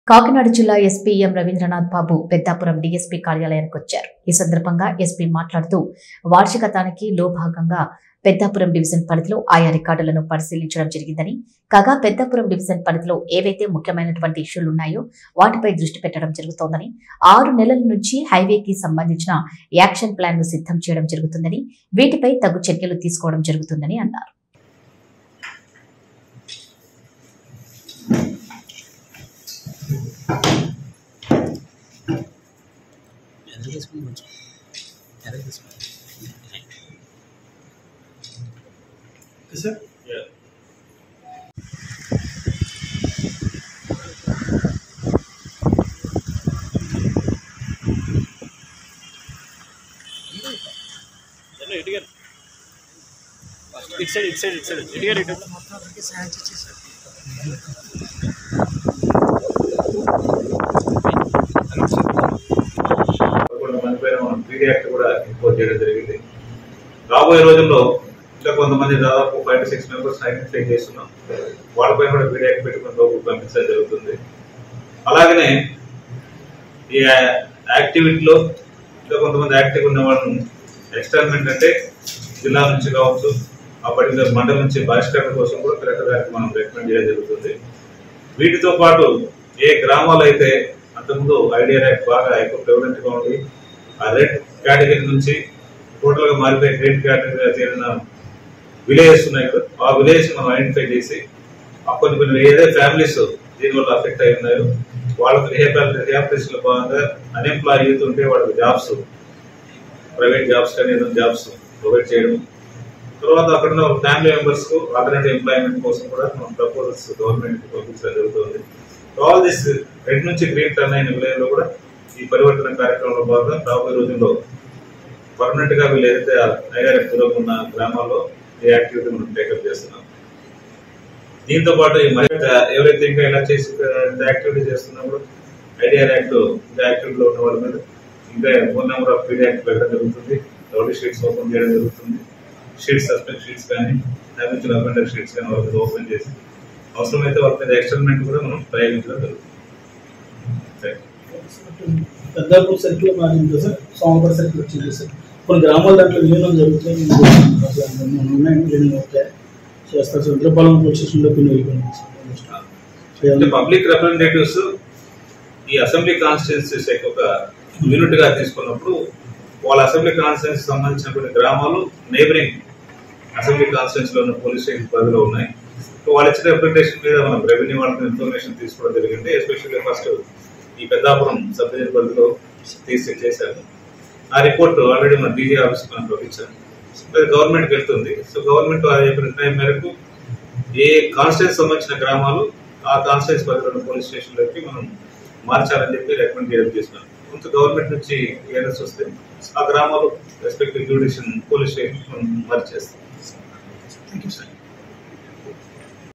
కాకినాడ జిల్లా SP M Ravindranath Babu Peddapuram DSP కార్యాలయానికి వచ్చారు ఈ సందర్భంగా ఎస్పీ మాట్లాడుతూ వార్షిక తనిఖీలో భాగంగా పెద్దాపురం డివిజన్ పరిధిలో ఆయా రికార్డులను పరిశీలించడం జరిగిందని కాగా పెద్దాపురం డివిజన్ పరిధిలో ఏవైతే ముఖ్యమైనటువంటి ఇష్యూలు ఉన్నాయో వాటిపై దృష్టి పెట్టడం జరుగుతోందని ఆరు నెలల నుంచి హైవేకి సంబంధించిన యాక్షన్ ప్లాన్ ను సిద్ధం చేయడం జరుగుతుందని వీటిపై తగు చర్యలు తీసుకోవడం జరుగుతుందని అన్నారు ఎదురు తీసుకుని కొంచెం ఎదురు తీసుకుని సార్ ఇటు సైడ్ ఇటు సైడ్ ఇటు సైడ్ ఇటుగా ఇటు పదకొండు మంది పైన మనం పీడీ యాక్ట్ కూడా ఇంపోజ్ చేయడం జరిగింది రాబోయే రోజుల్లో ఇంకా కొంతమంది దాదాపు five to six members identify చేస్తున్నాం వాళ్ళపై కూడా పీడీ యాక్ట్ పెట్టుకుని లోపలికి పంపించడం జరుగుతుంది అలాగనే ఈ యాక్టివిటీలో ఇంకా కొంతమంది యాక్టివ్ ఉన్న వాళ్ళను ఎక్స్టర్మెంట్ అంటే జిల్లా నుంచి కావచ్చు ఆ పర్టికులర్ మండలం నుంచి బహిష్కరణ కోసం కూడా కలెక్టర్ గారికి మనం రికమెండ్ చేయడం జరుగుతుంది వీటితో పాటు ఏ గ్రామాలు అయితే అంతకుముందు ఐడియా ర్యాక్ బాగా ఎక్కువ ప్రివలెంట్ గా ఉంది ఆ రెడ్ కేటగిరీ నుంచి టోటల్ గా మారిపోయి గ్రీన్ కేటగిరీగా చేరిన విలేజెస్ ఉన్నాయి కదా ఆ విలేజ్ మనం ఐడెంటిఫై చేసి ఆ కొన్ని కొన్ని ఏదైతే ఫ్యామిలీస్ దీనివల్ల అఫెక్ట్ అయి ఉన్నాయో వాళ్ళకి రిహాబిలిటేషన్ లో భాగంగా అన్ఎంప్లాయ్ యూత్ ఉంటే వాళ్ళకి జాబ్స్ ప్రైవేట్ జాబ్స్ కానీ ఏదైనా జాబ్స్ ప్రొవైడ్ చేయడం తర్వాత అక్కడ ఉన్న ఫ్యామిలీ మెంబర్స్ కు ఆల్టర్నేటివ్ ఎంప్లాయ్మెంట్ కోసం కూడా మనం ప్రపోజల్స్ గవర్నమెంట్ పంపించడం జరుగుతుంది ఆల్ దిస్ రెడ్ నుంచి గ్రీన్ టర్న్ అయిన విలేజ్ లో కూడా ఈ పరివర్తన కార్యక్రమంలో భాగంగా రాబోయే రోజుల్లో పర్మనెంట్ గా వీళ్ళు ఏదైతే ఐఆర్ఎఫ్ దూరం ఉన్న గ్రామాల్లో ఈ యాక్టివిటీ మనం టేకప్ చేస్తున్నాం దీంతో పాటు ఈ మరింత ఎవరైతే ఇంకా ఇలా చేసి ఇంత యాక్టివిటీ చేస్తున్నప్పుడు ఐడియా యాక్ట్ ఇంకా యాక్టివిటీలో ఉన్న వాళ్ళ మీద ఇంకా phone number of PD act పెట్టడం జరుగుతుంది రౌడీ షీట్స్ ఓపెన్ చేయడం జరుగుతుంది షీట్స్ సస్పెక్ట్ షీట్స్ కానీ హ్యాబిచువల్ అఫెండర్ షీట్స్ కానీ వాళ్ళ మీద ఓపెన్ చేసి అవసరమైతే వాళ్ళ మీద ఎక్స్పెరిమెంట్ కూడా మనం ప్రయోగించడం జరుగుతుంది Thank you. పెద్దాపూర్ సర్కిల్ మారింది సార్ సోమవారం సర్కిల్ వచ్చింది సార్ కొన్ని గ్రామాల దాంట్లో విలీనం జరుగుతాయి ఉన్నాయి విలీనం అవుతాయి చేస్తారు సార్ ఇంద్రపాలెం పోలీస్ స్టేషన్లో కొన్ని వెళ్ళిపోయింది అంటే సార్ పబ్లిక్ రిప్రజెంటేటివ్స్ ఈ అసెంబ్లీ కాన్స్టిట్యున్సీస్ ఒక యూనిట్ గా తీసుకున్నప్పుడు వాళ్ళ అసెంబ్లీ కాన్స్టిట్యున్సీ సంబంధించిన కొన్ని గ్రామాలు నైబరింగ్ అసెంబ్లీ కాన్స్టిట్యున్సీ లో ఉన్న పోలీస్ స్టేషన్ పరిధిలో ఉన్నాయి సో వాళ్ళు ఇచ్చిన రిప్రజెంటేషన్ మీద మనం రెవెన్యూ వాళ్ళకి ఇన్ఫర్మేషన్ తీసుకోవడం జరిగింది ఎస్పెషల్లీ ఫస్ట్ ఈ పెద్దాపురం సబ్ డివిజన్ పరిధిలో తీసి చేశారు ఆ రిపోర్ట్ ఆల్రెడీ మన డీజీ ఆఫీస్ మనం పంపించాము అది గవర్నమెంట్కి వెళ్తుంది సో గవర్నమెంట్ వారి యొక్క నిర్ణయం మేరకు ఏ కాన్స్టిట్యూన్స్ సంబంధించిన గ్రామాలు ఆ కాన్స్టిట్యూన్స్ పరిధిలో ఉన్న పోలీస్ స్టేషన్లోకి మనం మార్చాలని చెప్పి రికమెండ్ చేయడం చేసినాం కొంత గవర్నమెంట్ నుంచి క్లియరెన్స్ వస్తే ఆ గ్రామాలు రెస్పెక్టివ్ జ్యూడిషన్ పోలీస్ స్టేషన్ మనం మార్చేస్తాం థ్యాంక్ యూ సార్